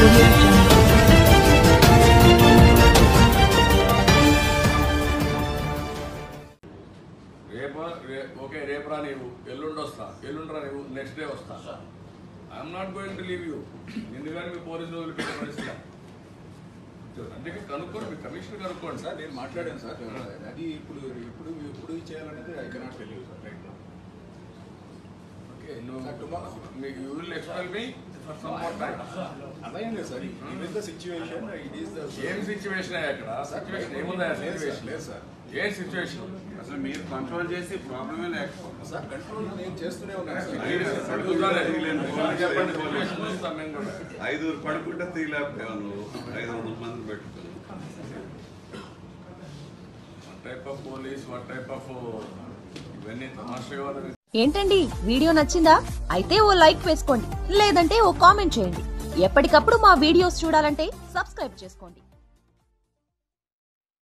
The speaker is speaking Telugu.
audio jungle. రేపు రే- ఓకే రేపు రా నీవు ఎల్లుండి వస్తా ఎల్లుండి రా నీవు నెక్స్ట్ డే వస్తా I'm not going to leave you ఎందుకని మీ పోలీసులు వదిలిపెట్టే పరిస్థితి అందుకే కనుక్కోండి మీ కమిషనర్ కనుక్కోండి సార్ నేను మాట్లాడాను సార్ అది ఇప్పుడు ఇప్పుడు ఇప్పుడు చేయాలనేది I cannot tell you sir right okay నువ్వు Sir, tomorrow- మీకు you will expel me for some more time అలా ఏం లేదు sir it the situation it is the ఏం సిచ్యువేషన్ అక్కడ సిచ్యువేషన్ ఏముందా లేదు సార్ సిచ్యువేషన్ లేదు సార్ ఏం సిచ్యువేషన్ అసలు మీరు కంట్రోల్ చేసి ప్రాబ్లమే లేకపోతే సార్ కంట్రోల్ నేను చేస్తూనే ఉన్నాను అడుగుతానే. సార్ చెప్పండి సిచ్యువేషన్ చూస్తాం మేము కూడా ఐదుగురు పడుకుంటే తీయలేకపోయావు నువ్వు ఐదు వందల మంది పెట్టుకుని one type of police one type of ఇవన్నీ తమాషగా వాళ్ళని ఏంటండి వీడియో నచ్చిందా అయితే ఓ లైక్ వేసుకోండి లేదంటే ఓ కామెంట్ చేయండి ఎప్పటికప్పుడు మా వీడియోస్ చూడాలంటే సబ్స్క్రైబ్ చేసుకోండి